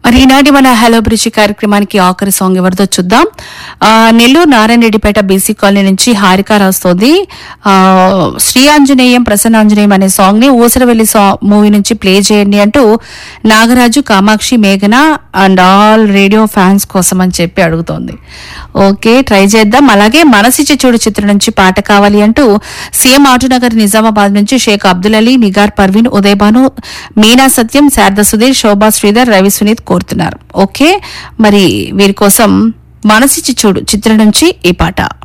మరి ఈనాటి మన హలో బ్రిడ్జి కార్యక్రమానికి ఆఖరి సాంగ్ ఎవరిదో చూద్దాం ఆ, నెల్లూరు నారాయణరెడ్డిపేట బీసీ కాలనీ నుంచి హారిక రాస్తోంది ఆ, శ్రీ ఆంజనేయం ప్రసన్నాంజనేయం అనే సాంగ్ ని ఊసరవెల్లి మూవీ నుంచి ప్లే చేయండి అంటూ నాగరాజు కామాక్షి మేఘన అండ్ ఆల్ రేడియో ఫ్యాన్స్ కోసం అని చెప్పి అడుగుతోంది ఓకే ట్రై చేద్దాం అలాగే మనసిచ్చి చూడు చిత్రం నుంచి పాట కావాలి అంటూ సీఎం ఆటోనగర్ నిజామాబాద్ నుంచి షేక్ అబ్దుల్ అలీ నిగార్ పర్వీన్ ఉదయభాను మీనా సత్యం శారద సుధీర్ శోభా శ్రీధర్ రవి సునీత్ కోరుతున్నారు ఓకే మరి వీరి కోసం మనసిచ్చి చూడు చిత్రం నుంచి ఈ పాట